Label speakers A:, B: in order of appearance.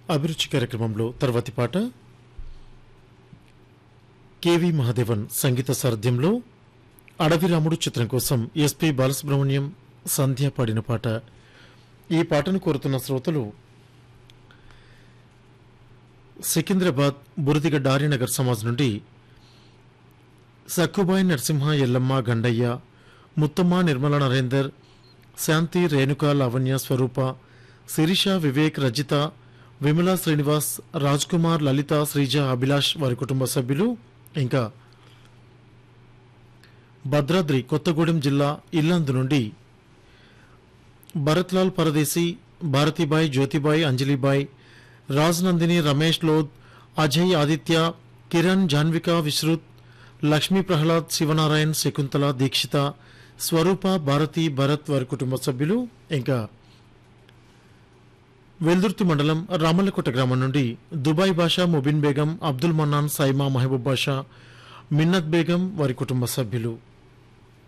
A: అభిరుచి కార్యక్రమంలో తర్వాతి పాట కెవి మహాదేవన్ సంగీత సారథ్యంలో అడవి రాముడు చిత్రం కోసం ఎస్పి బాలసుబ్రహ్మణ్యం సంధ్య పాడిన పాట ఈ పాటను కోరుతున్న శ్రోతలు సికింద్రాబాద్ బురదిగడ్డ ఆర్యనగర్ సమాజ్ నుండి సక్కుబాయి నరసింహ ఎల్లమ్మ గండయ్య ముత్తమ్మ నిర్మల నరేందర్ శాంతి రేణుక లావణ్య స్వరూప శిరీష వివేక్ రజిత విమల శ్రీనివాస్ రాజ్ కుమార్ లలిత శ్రీజ అభిలాష్ వారి కుటుంబ సభ్యులు ఇంకా భద్రాద్రి కొత్తగూడెం జిల్లా ఇల్లందు నుండి భరత్లాల్ పరదేశీ భారతీబాయ్ జ్యోతిబాయ్ అంజలిబాయ్ రాజ్ నందిని రమేష్ లోద్ అజయ్ ఆదిత్య కిరణ్ జాన్విక విశ్రుత్ లక్ష్మీ ప్రహ్లాద్ శివనారాయణ్ శకుంతల దీక్షిత స్వరూప భారతి భరత్ వారి కుటుంబ సభ్యులు ఇంకా వెల్దుర్తి మండలం రామల్లకోట గ్రామం నుండి దుబాయ్ బాషా ముబిన్ బేగం అబ్దుల్ మన్నాన్ సైమా మహబూబ్ బాషా మిన్నత్ బేగం వారి కుటుంబ సభ్యులు